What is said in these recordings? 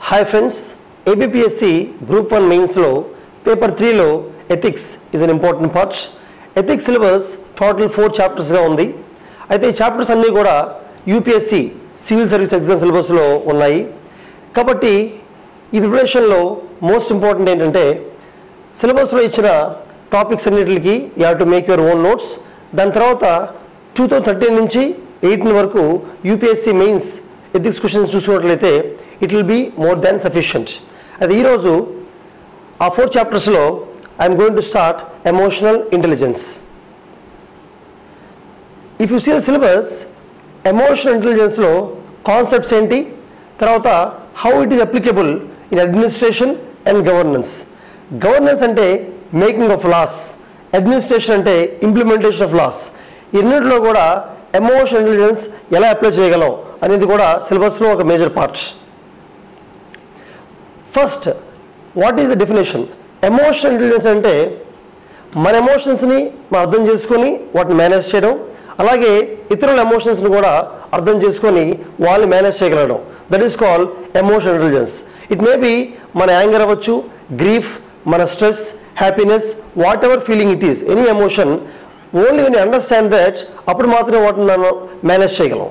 Hi friends ABPSC group one మెయిన్స్లో paper త్రీలో ethics is an important part ethics syllabus total four చాప్టర్స్గా ఉంది అయితే ఈ చాప్టర్స్ అన్నీ కూడా యూపీఎస్సి సివిల్ సర్వీస్ ఎగ్జామ్ సిలబస్లో ఉన్నాయి కాబట్టి ఈ ప్రిపరేషన్లో మోస్ట్ ఇంపార్టెంట్ ఏంటంటే సిలబస్లో ఇచ్చిన టాపిక్స్ అన్నిటికి you have to make your own notes దాని తర్వాత టూ థౌజండ్ థర్టీన్ నుంచి ఎయిటీన్ వరకు యూపీఎస్సీ మెయిన్స్ ఎథిక్స్ క్వశ్చన్స్ చూసుకున్నట్లయితే it will be more than sufficient అది ఈరోజు ఆ ఫోర్ చాప్టర్స్లో I'm going to start emotional intelligence if you see the syllabus emotional ఇంటెలిజెన్స్లో కాన్సెప్ట్స్ ఏంటి తర్వాత how it is applicable in administration and governance governance అంటే making of laws administration అంటే implementation of laws ఈ రెండింటిలో కూడా ఎమోషనల్ ఇంటెలిజెన్స్ ఎలా apply చేయగలం అనేది కూడా సిలబస్లో ఒక major part first what is the definition emotional intelligence అంటే మన ఎమోషన్స్ని మనం అర్థం చేసుకొని వాటిని మేనేజ్ చేయడం అలాగే ఇతరుల ఎమోషన్స్ని కూడా అర్థం చేసుకొని వాళ్ళు మేనేజ్ చేయగలగడం that is call emotional intelligence it may be మన యాంగర్ అవ్వచ్చు గ్రీఫ్ మన stress happiness whatever feeling it is any emotion only when understand that అప్పుడు మాత్రమే వాటిని మనం మేనేజ్ చేయగలం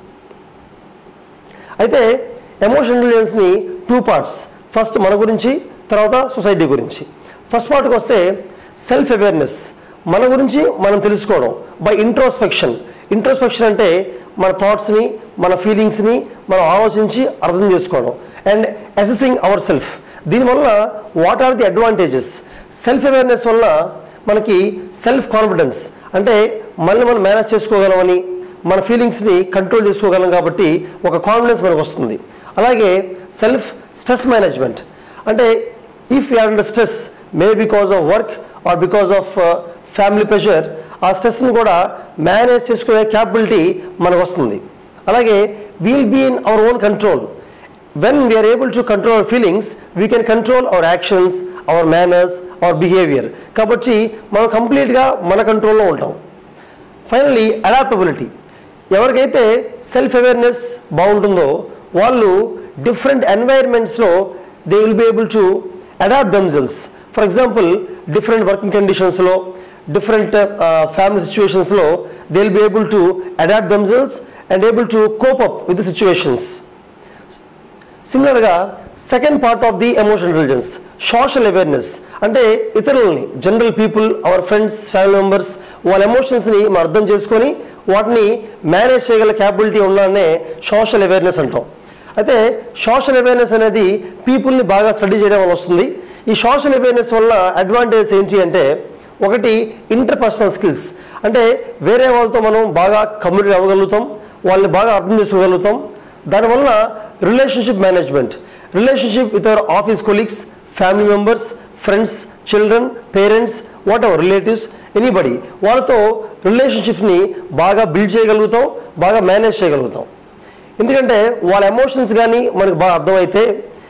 అయితే ఎమోషనల్ ఇంటెలిజెన్స్ని టూ పార్ట్స్ ఫస్ట్ మన గురించి తర్వాత సొసైటీ గురించి ఫస్ట్ పార్ట్కి వస్తే సెల్ఫ్ అవేర్నెస్ మన గురించి మనం తెలుసుకోవడం బై ఇంట్రోస్పెక్షన్ ఇంట్రోస్పెక్షన్ అంటే మన థాట్స్ని మన ఫీలింగ్స్ని మనం ఆలోచించి అర్థం చేసుకోవడం అండ్ అసెసింగ్ అవర్ సెల్ఫ్ దీనివల్ల what are the advantages self awareness వల్ల మనకి సెల్ఫ్ కాన్ఫిడెన్స్ అంటే మనల్ని మనం మేనేజ్ చేసుకోగలమని మన ఫీలింగ్స్ని కంట్రోల్ చేసుకోగలం కాబట్టి ఒక కాన్ఫిడెన్స్ మనకు వస్తుంది అలాగే సెల్ఫ్ స్ట్రెస్ మేనేజ్మెంట్ అంటే if you under stress may because of work or because of family pressure ఆ స్ట్రెస్ని కూడా మేనేజ్ చేసుకునే క్యాపబిలిటీ మనకు వస్తుంది అలాగే we'll be in our own control when we are able to control our feelings we can control our actions our manners our behaviour కాబట్టి మనం కంప్లీట్గా మన కంట్రోల్లో ఉంటాం ఫైనల్లీ అడాప్టబిలిటీ ఎవరికైతే సెల్ఫ్ అవేర్నెస్ బాగుంటుందో వాళ్ళు డిఫరెంట్ ఎన్వైర్మెంట్స్లో they will be able to adapt themselves for example different working కండిషన్స్లో డిఫరెంట్ ఫ్యామిలీ సిచ్యువేషన్స్లో they will be able to adapt themselves and able to cope up with situations సిమిలర్గా second part of the emotional intelligence social awareness అంటే ఇతరులని general people our friends family members వాళ్ళ ఎమోషన్స్ని మనం అర్థం చేసుకొని వాటిని మేనేజ్ చేయగల క్యాపబిలిటీ ఉన్నానే సోషల్ అవేర్నెస్ అంటాం అయితే సోషల్ అవేర్నెస్ అనేది పీపుల్ని బాగా స్టడీ చేయడం వల్ల వస్తుంది ఈ సోషల్ అవేర్నెస్ వల్ల అడ్వాంటేజ్ ఏంటి అంటే ఒకటి ఇంటర్పర్సనల్ స్కిల్స్ అంటే వేరే వాళ్ళతో మనం బాగా కమ్యూనికేట్ అవ్వగలుగుతాం వాళ్ళని బాగా అర్థం చేసుకోగలుగుతాం దానివల్ల relationship management relationship with our office colleagues family members friends children parents whatever relatives anybody వాళ్ళతో రిలేషన్షిప్ని బాగా బిల్డ్ చేయగలుగుతాం బాగా మేనేజ్ చేయగలుగుతాం ఎందుకంటే వాళ్ళ ఎమోషన్స్ కానీ మనకు బాగా అర్థమైతే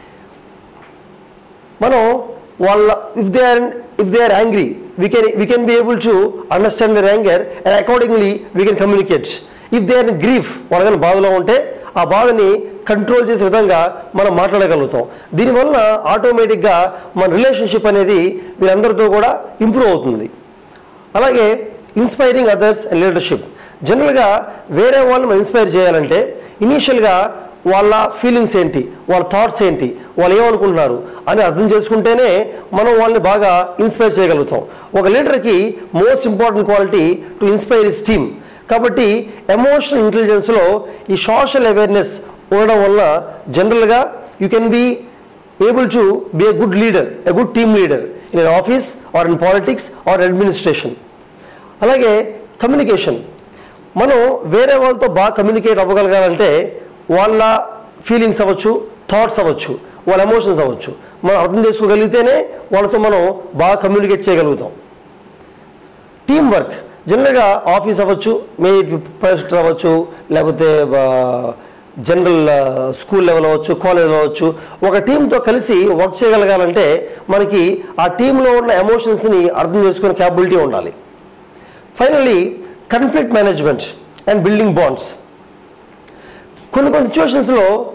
మనం వాళ్ళ if they are if they are angry we can we can be able to understand their anger and accordingly we can communicate if they are grief వాళ్ళ కానీ బాధలో ఉంటే ఆ బాధని కంట్రోల్ చేసే విధంగా మనం మాట్లాడగలుగుతాం దీనివల్ల ఆటోమేటిక్గా మన రిలేషన్షిప్ అనేది వీరందరితో కూడా ఇంప్రూవ్ అవుతుంది అలాగే ఇన్స్పైరింగ్ అదర్స్ అండ్ లీడర్షిప్ జనరల్గా వేరే వాళ్ళు మనం ఇన్స్పైర్ చేయాలంటే ఇనీషియల్గా వాళ్ళ ఫీలింగ్స్ ఏంటి వాళ్ళ థాట్స్ ఏంటి వాళ్ళు ఏమనుకుంటున్నారు అని అర్థం చేసుకుంటేనే మనం వాళ్ళని బాగా ఇన్స్పైర్ చేయగలుగుతాం ఒక లీడర్కి most important quality to inspire is team కాబట్టి ఎమోషనల్ ఇంటెలిజెన్స్లో ఈ సోషల్ అవేర్నెస్ ఉండడం వల్ల జనరల్గా you can be able to be a good leader a good team leader in an office or in politics or administration అలాగే communication మనం వేరే వాళ్ళతో బాగా కమ్యూనికేట్ అవ్వగలగాలంటే వాళ్ళ ఫీలింగ్స్ అవ్వచ్చు థాట్స్ అవ్వచ్చు వాళ్ళ ఎమోషన్స్ అవ్వచ్చు మనం అర్థం చేసుకోగలిగితేనే వాళ్ళతో మనం బాగా కమ్యూనికేట్ చేయగలుగుతాం టీం వర్క్ జనరల్గా ఆఫీస్ అవ్వచ్చు మే ప్రైవేట్ అవ్వచ్చు లేకపోతే జనరల్ స్కూల్ లెవెల్ అవ్వచ్చు కాలేజ్ అవ్వచ్చు ఒక టీంతో కలిసి వర్క్ చేయగలగాలంటే మనకి ఆ టీంలో ఉన్న ఎమోషన్స్ని అర్థం చేసుకునే క్యాపబిలిటీ ఉండాలి finally conflict management and building bonds కొన్ని కొన్ని సిచ్యువేషన్స్లో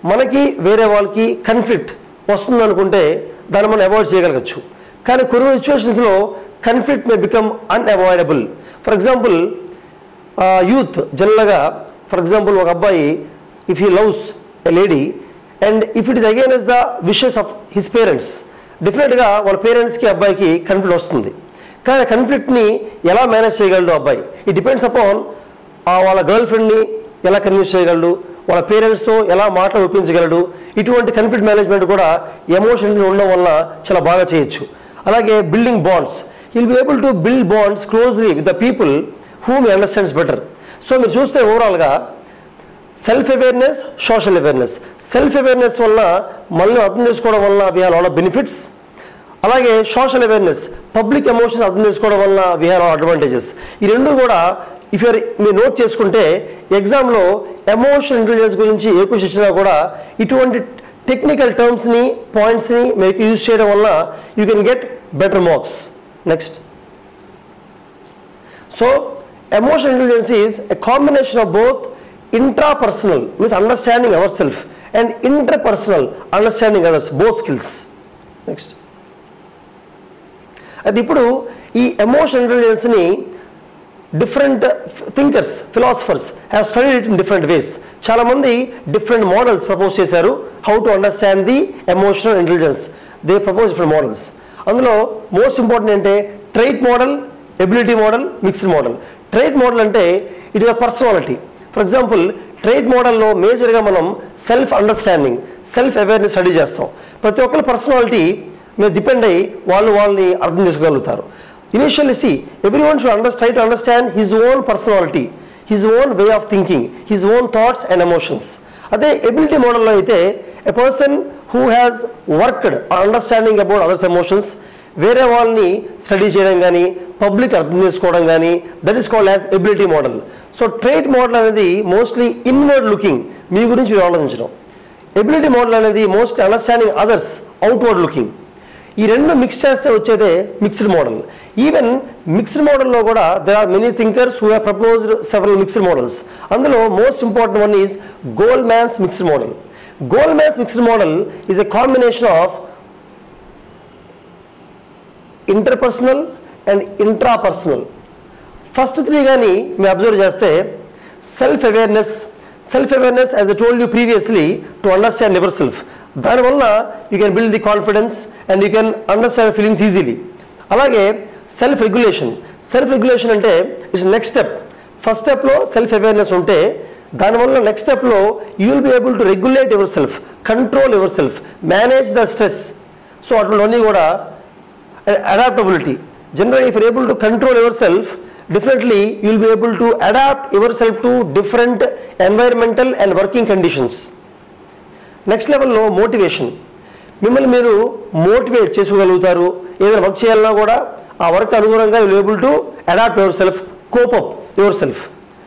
మనకి వేరే వాళ్ళకి కన్ఫ్లిక్ట్ వస్తుంది అనుకుంటే దాన్ని మనం అవాయిడ్ చేయగలగచ్చు కానీ కొన్ని సిచ్యువేషన్స్లో conflict may become unavoidable for example youth జనరల్గా ఫర్ ఎగ్జాంపుల్ ఒక అబ్బాయి if he loves a lady and if it is again the wishes of his parents డెఫినెట్గా వాళ్ళ పేరెంట్స్కి అబ్బాయికి కన్ఫ్లిక్ట్ వస్తుంది కానీ ఆ కన్ఫ్లిక్ట్ని ఎలా మేనేజ్ చేయగలడు అబ్బాయి ఇట్ డిపెండ్స్ అపాన్ వాళ్ళ గర్ల్ ఫ్రెండ్ని ఎలా కన్విన్స్ చేయగలడు వాళ్ళ పేరెంట్స్తో ఎలా మాటలు ఒప్పించగలడు ఇటువంటి కన్ఫ్లిక్ట్ మేనేజ్మెంట్ కూడా ఎమోషన్ ఉండడం వల్ల చాలా బాగా చేయొచ్చు అలాగే building bonds will be able to build bonds closely with the people whom understands better so మీరు చూస్తే ఓవరాల్గా self awareness social awareness self awareness వల్ల మనల్ని అర్థం చేసుకోవడం వల్ల we have lot of benefits అలాగే సోషల్ అవేర్నెస్ పబ్లిక్ ఎమోషన్స్ అర్థం చేసుకోవడం వల్ల వీ హ్యావ్ అడ్వాంటేజెస్ ఈ రెండు కూడా ఇఫ్ యూర్ మీరు నోట్ చేసుకుంటే ఎగ్జామ్లో ఎమోషనల్ ఇంటెలిజెన్స్ గురించి ఏ క్వశ్చన్ ఇచ్చినా కూడా ఇటువంటి టెక్నికల్ టర్మ్స్ని పాయింట్స్ని మీకు యూజ్ చేయడం వల్ల you can get better marks next so emotional intelligence is a combination of both intrapersonal means understanding our self and interpersonal understanding others both skills next అది ఇప్పుడు ఈ ఎమోషనల్ ఇంటెలిజెన్స్ని different thinkers philosophers have studied it in different ways చాలామంది different models propose చేశారు how to understand the emotional intelligence they propose different models అందులో most important అంటే trait model ability model mixed model trait model అంటే it is a personality for example trait మోడల్లో మేజర్గా మనం self understanding self awareness study చేస్తాం ప్రతి ఒక్కరి personality మీద డిపెండ్ అయ్యి వాళ్ళు వాళ్ళని అర్థం చేసుకోగలుగుతారు initially see every one should under try to understand his own personality his own way of thinking his own thoughts and emotions అదే ఎబిలిటీ మోడల్లో అయితే a person who has worked understanding about others emotions వేరే వాళ్ళని study చేయడం కానీ public అర్థం చేసుకోవడం కానీ that is called as ability model so trait model అనేది మోస్ట్లీ ఇన్వర్డ్ లుకింగ్ మీ గురించి మీరు ఆలోచించడం ఎబిలిటీ మోడల్ అనేది most understanding others outward looking ఈ రెండు మిక్స్ చేస్తే వచ్చేదే మిక్స్డ్ మోడల్ ఈవెన్ మిక్స్డ్ మోడల్లో కూడా they are many thinkers who have proposed several mixed models అందులో most important one is Goleman's mixed model Goleman's mixed model is a combination of interpersonal and intrapersonal first three కానీ మీరు observe చేస్తే self awareness self awareness as a told you previously to understand your self దానివల్ల you can build the confidence and you can understand feelings easily అలాగే self regulation self regulation అంటే it's next step first స్టెప్లో self awareness ఉంటే దానివల్ల next స్టెప్లో you will be able to regulate your self control your self manage the stress so అటువంటివన్నీ కూడా adaptability. Generally, if you're able to control yourself, definitely you'll be able to adapt yourself to different environmental and working conditions. Next లెవెల్లో motivation మిమ్మల్ని మీరు motivate చేసుకోగలుగుతారు ఏదైనా work చేయాలన్నా కూడా ఆ వర్క్ అనుగుణంగా you able to adapt your self cope up your self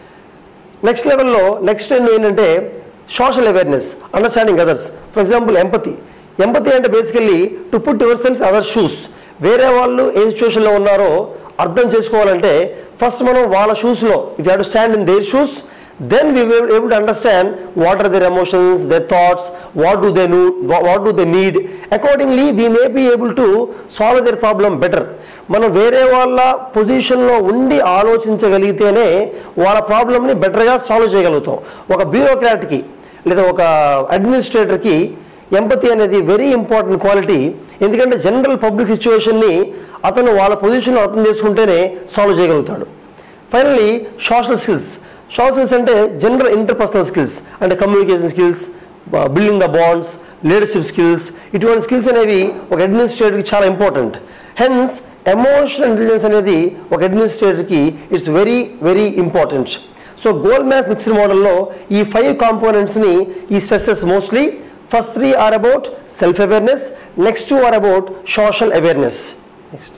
next లెవెల్లో నెక్స్ట్ ఏంటంటే social awareness understanding others for example empathy empathy అంటే basically to put your self other shoes వేరే వాళ్ళు ఏ సిచ్యువేషన్లో ఉన్నారో అర్థం చేసుకోవాలంటే ఫస్ట్ మనం వాళ్ళ షూస్లో if you to stand in their shoes then we will able to understand what are their emotions their thoughts what do they know what do they need accordingly we may be able to solve their problem better మనం వేరే వాళ్ళ పొజిషన్లో ఉండి ఆలోచించగలిగితేనే వాళ్ళ ప్రాబ్లమ్ని బెటర్గా solve చేయగలుగుతాం ఒక బ్యూరోక్రాట్కి లేదా ఒక అడ్మినిస్ట్రేటర్కి ఎంపతి అనేది వెరీ ఇంపార్టెంట్ క్వాలిటీ ఎందుకంటే జనరల్ పబ్లిక్ సిచ్యువేషన్ని అతను వాళ్ళ పొజిషన్లో అర్థం చేసుకుంటేనే సాల్వ్ చేయగలుగుతాడు finally social skills social skills అంటే జనరల్ ఇంటర్పర్సనల్ స్కిల్స్ అంటే communication skills building the bonds leadership skills ఇటువంటి స్కిల్స్ అనేవి ఒక అడ్మినిస్ట్రేటర్కి చాలా ఇంపార్టెంట్ హెన్స్ ఎమోషనల్ ఇంటెలిజెన్స్ అనేది ఒక అడ్మినిస్ట్రేటర్కి it's very very important so Goleman's mixed మోడల్లో ఈ ఫైవ్ కాంపోనెంట్స్ని ఈ stresses mostly first three are about self awareness next two are about social awareness next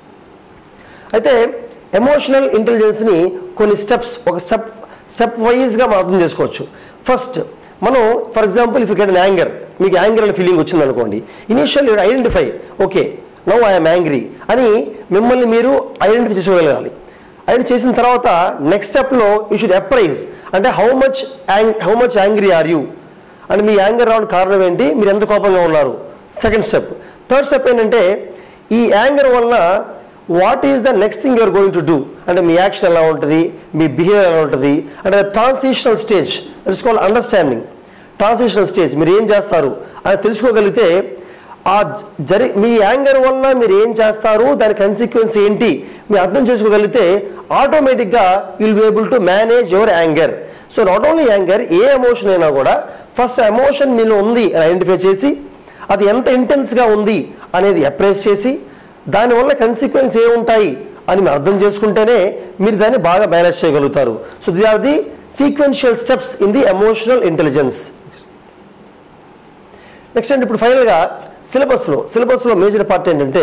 అయితే ఎమోషనల్ ఇంటెలిజెన్స్ని కొన్ని స్టెప్స్ ఒక స్టెప్ స్టెప్ వైజ్గా మనం అర్థం చేసుకోవచ్చు ఫస్ట్ మనం for example if get an anger మీకు యాంగర్ అనే ఫీలింగ్ వచ్చింది అనుకోండి initial you identify okay no I'm angry అని మిమ్మల్ని మీరు ఐడెంటిఫై చేసుకోగలగాలి ఐడెంటిఫై చేసిన తర్వాత నెక్స్ట్ స్టెప్లో యూ షుడ్ అప్రైజ్ అంటే how much how much angry are you and మీ యాంగర్ రావడానికి కారణం ఏంటి మీరు ఎంత కోపంగా ఉన్నారు సెకండ్ స్టెప్ థర్డ్ స్టెప్ ఏంటంటే ఈ యాంగర్ వలన what is the next thing you're going to do అంటే మీ యాక్షన్ ఎలా ఉంటుంది మీ బిహేవియర్ ఎలా ఉంటుంది అంటే transitional stage it's call understanding transitional stage మీరు ఏం చేస్తారు అని తెలుసుకోగలిగితే ఆ జ- జరి మీ యాంగర్ వల్ల మీరు ఏం చేస్తారు దాని కన్సిక్వెన్స్ ఏంటి మీరు అర్థం చేసుకోగలిగితే ఆటోమేటిక్గా will be able to manage your anger so not only anger ఏ ఎమోషన్ అయినా కూడా ఫస్ట్ ఎమోషన్ మీలో ఉంది అని ఐడెంటిఫై చేసి అది ఎంత ఇంటెన్స్గా ఉంది అనేది అప్రైజ్ చేసి దానివల్ల కన్సిక్వెన్స్ ఏముంటాయి అని మీరు అర్థం చేసుకుంటేనే మీరు దాన్ని బాగా మేనేజ్ చేయగలుగుతారు so the are the sequential steps in the emotional intelligence next అండి ఇప్పుడు ఫైనల్గా సిలబస్లో సిలబస్లో మేజర్ పార్ట్ ఏంటంటే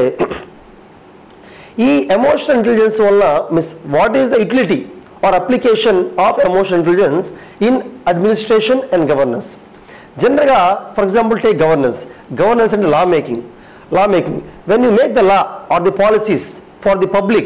ఈ ఎమోషనల్ ఇంటెలిజెన్స్ వల్ల మిస్ what is the utility or application of emotional intelligence in administration and governance జనరల్గా for example take governance governance అంటే law making law making when you make the law or the policies for the public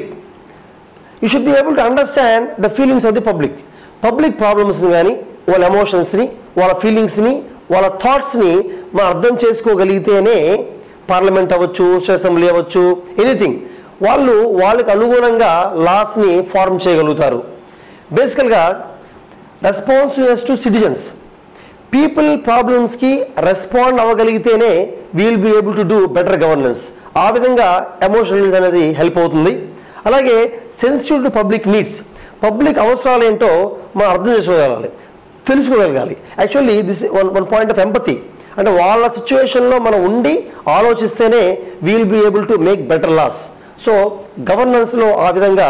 you should be able to understand the feelings of the public public ప్రాబ్లమ్స్ని కానీ వాళ్ళ ఎమోషన్స్ని వాళ్ళ ఫీలింగ్స్ని వాళ్ళ థాట్స్ని మనం అర్థం చేసుకోగలిగితేనే పార్లమెంట్ అవ్వచ్చు అసెంబ్లీ అవ్వచ్చు ఎనీథింగ్ వాళ్ళు వాళ్ళకి అనుగుణంగా లాస్ని ఫార్మ్ చేయగలుగుతారు బేసికల్గా రెస్పాన్సివ్నెస్ టు సిటిజన్స్ పీపుల్ ప్రాబ్లమ్స్కి రెస్పాండ్ అవ్వగలిగితేనే we'll be able to do better governance ఆ విధంగా ఎమోషనల్ అనేది హెల్ప్ అవుతుంది అలాగే sensitive to public needs public అవసరాలు ఏంటో మనం అర్థం చేసుకోగలగాలి తెలుసుకోగలగాలి actually this one one point of empathy అంటే వాళ్ళ సిచ్యువేషన్లో మనం ఉండి ఆలోచిస్తేనే we'll be able to make better laws so గవర్నెన్స్లో ఆ విధంగా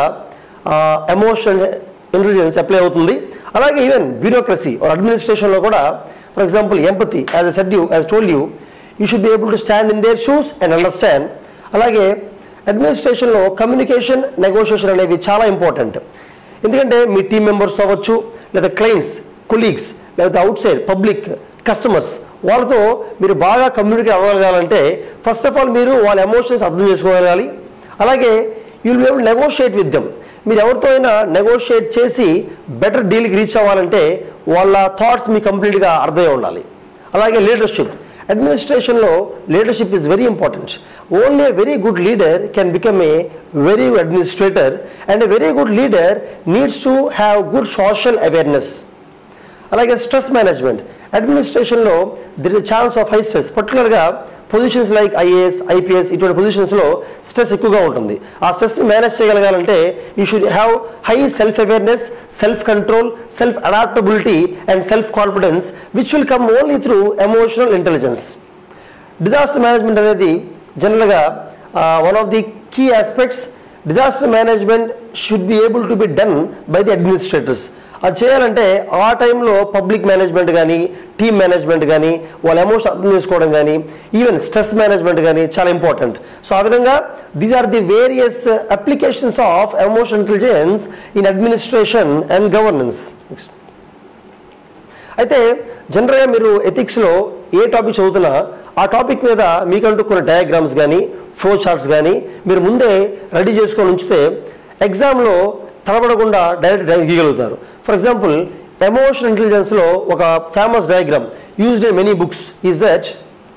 ఎమోషనల్ ఇంటెలిజెన్స్ అప్లై అవుతుంది అలాగే ఈవెన్ బ్యూరోక్రసీ ఆర్ అడ్మినిస్ట్రేషన్లో కూడా for example empathy as a said you as told you you should be able to stand in their shoes and understand అలాగే అడ్మినిస్ట్రేషన్లో communication negotiation అనేవి చాలా ఇంపార్టెంట్ ఎందుకంటే మీ టీం మెంబర్స్ అవ్వచ్చు లేదా క్లయింట్స్ కొలీగ్స్ లేదా అవుట్ సైడ్ పబ్లిక్ కస్టమర్స్ వాళ్ళతో మీరు బాగా కమ్యూనికేట్ అవ్వగలగాలంటే ఫస్ట్ ఆఫ్ ఆల్ మీరు వాళ్ళ ఎమోషన్స్ అర్థం చేసుకోగలగాలి అలాగే you will be able negotiate with them మీరు ఎవరితో అయినా నెగోషియేట్ చేసి బెటర్ డీల్కి రీచ్ అవ్వాలంటే వాళ్ళ థాట్స్ మీ కంప్లీట్గా అర్థమై ఉండాలి అలాగే లీడర్షిప్ అడ్మినిస్ట్రేషన్లో leadership is very important only a very good leader can become a very good administrator and a very good leader needs to have good social awareness అలాగే stress management అడ్మినిస్ట్రేషన్లో there is chance of high stress పర్టికులర్గా positions like IAS IPS ఇటువంటి పొజిషన్స్లో stress ఎక్కువగా ఉంటుంది ఆ స్ట్రెస్ని manage చేయగలగాలంటే you should have high self awareness self control self adaptability and self confidence which will come only through emotional intelligence disaster management అనేది జనరల్గా one of the key aspects disaster management should be able to be done by the administrators అది చేయాలంటే ఆ టైంలో public management కానీ team management కానీ వాళ్ళ emotion అర్థం చేసుకోవడం కానీ ఈవెన్ స్ట్రెస్ మేనేజ్మెంట్ కానీ చాలా ఇంపార్టెంట్ సో ఆ విధంగా these are the various applications of emotion intelligence in administration and governance next అయితే జనరల్గా మీరు ఎథిక్స్లో ఏ టాపిక్ చదువుతున్నా ఆ టాపిక్ మీద మీకంటూ కొన్ని డయాగ్రామ్స్ కానీ ఫ్లో చార్ట్స్ కానీ మీరు ముందే రెడీ చేసుకొని ఉంచితే ఎగ్జామ్లో తలబడకుండా డైరెక్ట్ గీయగలుగుతారు ఫర్ ఎగ్జాంపుల్ ఎమోషన్ ఇంటెలిజెన్స్లో ఒక famous diagram used in many books is that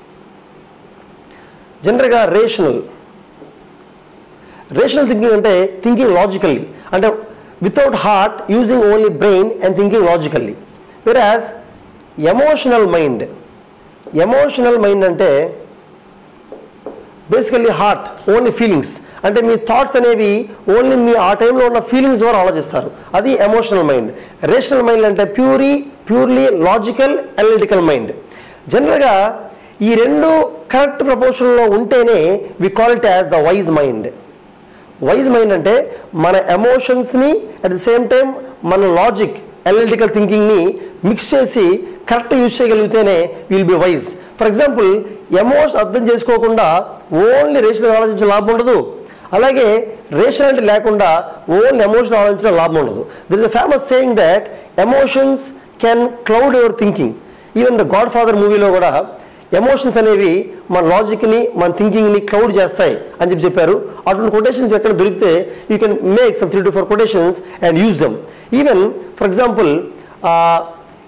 జనరల్గా రేషనల్ రేషనల్ థింకింగ్ అంటే థింకింగ్ లాజికల్లీ అంటే without heart using only brain and thinking logically versus emotional mind emotional mind అంటే బేసికల్లీ హార్ట్ ఓన్లీ ఫీలింగ్స్ అంటే మీ thoughts అనేవి only మీ ఆ టైంలో ఉన్న ఫీలింగ్స్ ద్వారా ఆలోచిస్తారు అది ఎమోషనల్ మైండ్ రేషనల్ మైండ్ అంటే purely purely logical analytical mind జనరల్గా ఈ రెండు కరెక్ట్ ప్రపోర్షన్లో ఉంటేనే we call it as the wise mind wise mind అంటే మన ఎమోషన్స్ని అట్ ది సేమ్ టైం మన లాజిక్ అనలిటికల్ థింకింగ్ని మిక్స్ చేసి కరెక్ట్ యూజ్ చేయగలిగితేనే will be wise for example emotion అర్థం చేసుకోకుండా ఓన్లీ రేషనల్ ఆలోచించిన లాభం ఉండదు అలాగే రేషనాలిటీ లేకుండా ఓన్లీ ఎమోషన్ ఆలోచించిన లాభం ఉండదు there is a famous saying that emotions can cloud your thinking even the Godfather మూవీలో కూడా ఎమోషన్స్ అనేవి మన లాజిక్ని మన థింకింగ్ని క్లౌడ్ చేస్తాయి అని చెప్పి చెప్పారు అటువంటి కొటేషన్స్ ఎక్కడ దొరికితే you can make some three to four quotations and use them even for example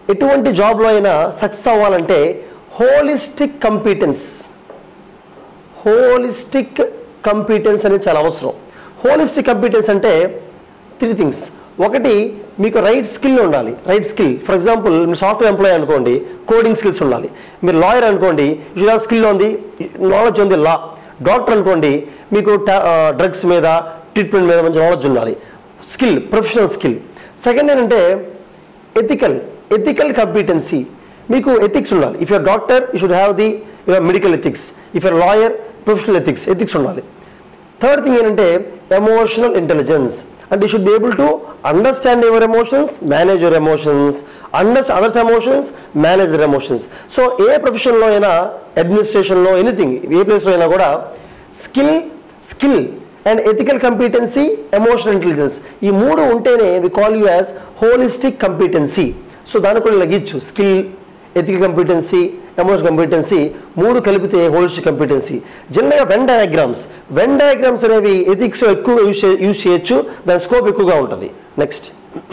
ఎటువంటి జాబ్లో అయినా సక్సెస్ అవ్వాలంటే హోలిస్టిక్ కంపీటెన్స్ హోలిస్టిక్ కంపీటెన్స్ అనేది చాలా అవసరం హోలిస్టిక్ కంపీటెన్స్ అంటే త్రీ థింగ్స్ ఒకటి మీకు రైట్ స్కిల్ ఉండాలి రైట్ స్కిల్ ఫర్ ఎగ్జాంపుల్ మీరు సాఫ్ట్వేర్ ఎంప్లాయీ అనుకోండి కోడింగ్ స్కిల్స్ ఉండాలి మీరు లాయర్ అనుకోండి యూ హ్యావ్ స్కిల్ ఉంది నాలెడ్జ్ ఉంది లా డాక్టర్ అనుకోండి మీకు డ్రగ్స్ మీద ట్రీట్మెంట్ మీద మంచి నాలెడ్జ్ ఉండాలి స్కిల్ ప్రొఫెషనల్ స్కిల్ సెకండ్ ఏంటంటే ఎథికల్ ఎథికల్ కంపిటెన్సీ మీకు ఎథిక్స్ ఉండాలి if you're doctor you should have the your medical ethics if you're lawyer professional ethics ethics ఉండాలి థర్డ్ థింగ్ ఏంటంటే ఎమోషనల్ ఇంటెలిజెన్స్ అంటే you should be able to understand your emotions manage your emotions understand others emotions manage their emotions so ఏ ప్రొఫెషన్లో అయినా అడ్మినిస్ట్రేషన్లో anything ఏ ప్లేస్లో అయినా కూడా skill skill and ethical competency emotional intelligence ఈ మూడు ఉంటేనే we call you as holistic competency so దాన్ని కూడా లగిచ్చు skill ethical competency emotional competency మూడు కలిపితే హోలిస్టిక్ కంపిటెన్సీ జనరల్గా వెన్ డయాగ్రామ్స్ వెన్ డయాగ్రామ్స్ అనేవి ఎథిక్స్ ఎక్కువ యూస్ యూస్ చేయొచ్చు దాని స్కోప్ ఎక్కువగా ఉంటుంది నెక్స్ట్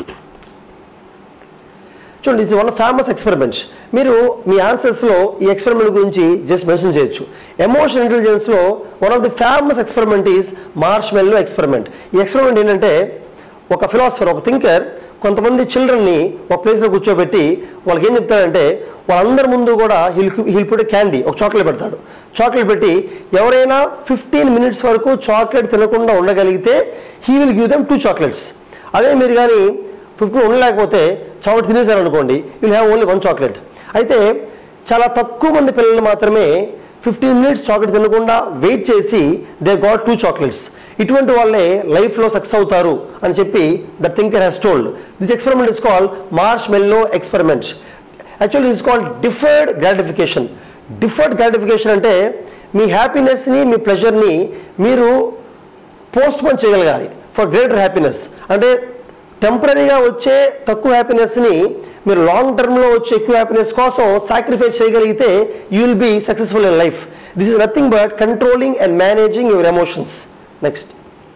చూడండి ఇది వన్ ఫేమస్ ఎక్స్పెరిమెంట్ మీరు మీ ఆన్సర్స్లో ఈ ఎక్స్పెరిమెంట్ గురించి జస్ట్ మెన్షన్ చేయొచ్చు ఎమోషనల్ ఇంటెలిజెన్స్లో one of the famous experiment is marshmallow experiment ఈ ఎక్స్పెరిమెంట్ ఏంటంటే ఒక ఫిలాసఫర్ ఒక థింకర్ కొంతమంది చిల్డ్రన్ని ఒక ప్లేస్లో కూర్చోబెట్టి వాళ్ళకి ఏం చెప్తాడంటే వాళ్ళందరి ముందు కూడా హిల్ హిల్ పుట్ క్యాండీ ఒక చాక్లెట్ పెడతాడు చాక్లెట్ పెట్టి ఎవరైనా ఫిఫ్టీన్ మినిట్స్ వరకు చాక్లెట్ తినకుండా ఉండగలిగితే he will give them two chocolates అదే మీరు కానీ ఫిఫ్టీన్ ఉండలేకపోతే చాక్లెట్ తినేశారు అనుకోండి will have only one chocolate అయితే చాలా తక్కువ మంది పిల్లలు మాత్రమే ఫిఫ్టీన్ మినిట్స్ చాక్లెట్ తినకుండా వెయిట్ చేసి దే గాట్ టూ చాక్లెట్స్ ఇటువంటి వాళ్ళే లైఫ్లో సక్సెస్ అవుతారు అని చెప్పి the thinker has told this experiment is called Marsh marshmallow experiment actually is called deferred gratification deferred gratification అంటే మీ హ్యాపీనెస్ని మీ ప్లెజర్ని మీరు పోస్ట్ పోన్ చేయగలగాలి ఫర్ గ్రేటర్ హ్యాపీనెస్ అంటే టెంపరీగా వచ్చే తక్కువ హ్యాపీనెస్ని మీరు లాంగ్ టర్మ్లో వచ్చే ఎక్కువ హ్యాపీనెస్ కోసం సాక్రిఫైస్ చేయగలిగితే you will be successful in life this is nothing but controlling and managing your emotions next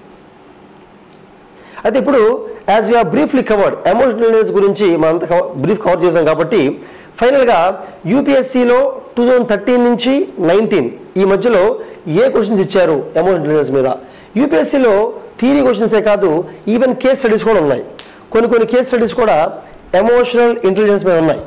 అయితే ఇప్పుడు as we briefly covered emotionalness గురించి మనంత బ్రీఫ్ కవర్ చేసాం కాబట్టి ఫైనల్గా యూపీఎస్సీలో టూ థౌజండ్ థర్టీన్ నుంచి నైన్టీన్ ఈ మధ్యలో ఏ క్వశ్చన్స్ ఇచ్చారు ఎమోషనల్నెస్ మీద యూపీఎస్సీలో థియరీ క్వశ్చన్సే కాదు ఈవెన్ కేస్ స్టడీస్ కూడా ఉన్నాయి కొన్ని కొన్ని కేస్ స్టడీస్ కూడా ఎమోషనల్ ఇంటెలిజెన్స్ మీద ఉన్నాయి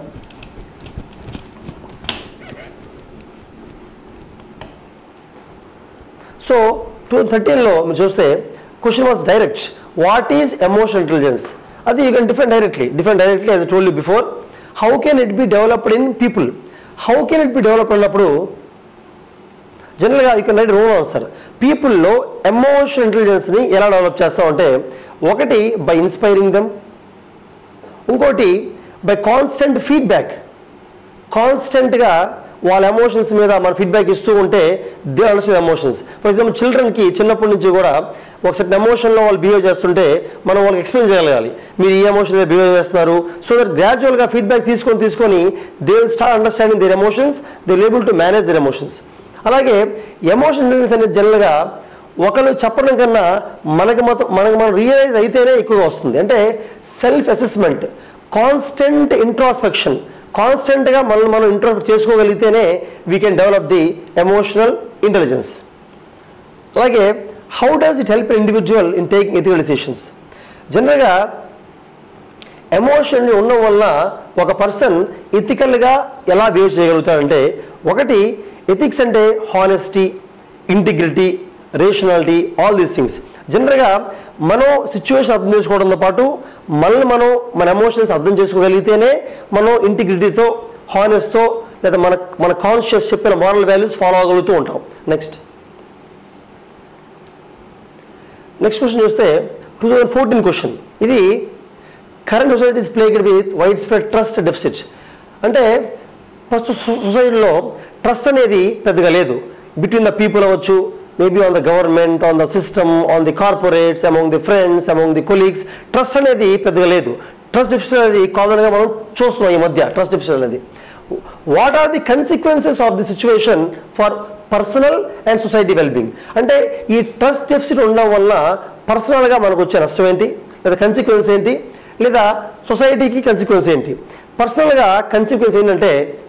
సో టూ థర్టీన్లో మీరు చూస్తే question was direct what is emotional intelligence అది you can different directly different directly as told you before how can it be developed in people how can it be developed అన్నప్పుడు జనరల్గా you can write role answer పీపుల్లో ఎమోషనల్ ఇంటెలిజెన్స్ని ఎలా develop చేస్తామంటే ఒకటి by inspiring dum ఇంకోటి బై కాన్స్టెంట్ ఫీడ్బ్యాక్ కాన్స్టెంట్గా వాళ్ళ ఎమోషన్స్ మీద మన ఫీడ్బ్యాక్ ఇస్తూ ఉంటే they understand emotions for example చిల్డ్రన్కి చిన్నప్పటి నుంచి కూడా ఒక సర్టన్ ఎమోషన్లో వాళ్ళు బిహేవ్ చేస్తుంటే మనం వాళ్ళకి ఎక్స్ప్లెయిన్ చేయగలగాలి మీరు ఈ ఎమోషన్ మీద బిహేవ్ చేస్తున్నారు సో దట్ గ్రాడ్యువల్గా ఫీడ్బ్యాక్ తీసుకొని తీసుకొని they will start understanding their emotions they will able to manage their emotions అలాగే ఎమోషన్ ఇంటెలిజెన్స్ అనేది జనరల్గా ఒకరు చెప్పడం కన్నా మనకి మొత్తం మనకి మనం రియలైజ్ అయితేనే ఎక్కువగా వస్తుంది అంటే సెల్ఫ్ అసెస్మెంట్ కాన్స్టెంట్ ఇంట్రాస్పెక్షన్ కాన్స్టెంట్గా మనల్ని మనం ఇంట్రో చేసుకోగలిగితేనే we can develop the emotional intelligence అలాగే how does it help individual in taking ethical decisions జనరల్గా ఎమోషన్ ఉండడం వల్ల ఒక పర్సన్ ఎథికల్గా ఎలా బిహేవ్ చేయగలుగుతాడంటే ఒకటి ఎథిక్స్ అంటే honesty integrity rationality all these things జనరల్గా మనం సిచ్యువేషన్ అర్థం చేసుకోవడంతో పాటు మనల్ని మనం మన ఎమోషన్స్ అర్థం చేసుకోగలిగితేనే మనం ఇంటిగ్రిటీతో హానెస్ట్తో లేదా మన మన కాన్షియస్ చెప్పిన మారల్ వాల్యూస్ ఫాలో అవ్వగలుగుతూ ఉంటాం నెక్స్ట్ నెక్స్ట్ క్వశ్చన్ చూస్తే టూ థౌజండ్ ఫోర్టీన్ క్వశ్చన్ ఇది current societies plagued with widespread trust deficit అంటే ఫస్ట్ సొసైటీలో ట్రస్ట్ అనేది పెద్దగా లేదు బిట్వీన్ ద పీపుల్ అవ్వచ్చు maybe on the government on the system on the corporates among the friends among the colleagues trust అనేది పెద్దగా లేదు ట్రస్ట్ డెఫిసిట్ అనేది కామన్గా మనం చూస్తున్నాం ఈ మధ్య ట్రస్ట్ డెఫిసిట్ అనేది what are the consequences of the situation for personal and society wellbeing అంటే ఈ ట్రస్ట్ డెఫిసిట్ ఉండడం వల్ల పర్సనల్గా మనకు వచ్చే నష్టం ఏంటి లేదా కన్సిక్వెన్స్ ఏంటి లేదా సొసైటీకి కన్సిక్వెన్స్ ఏంటి పర్సనల్గా కన్సిక్వెన్స్ ఏంటంటే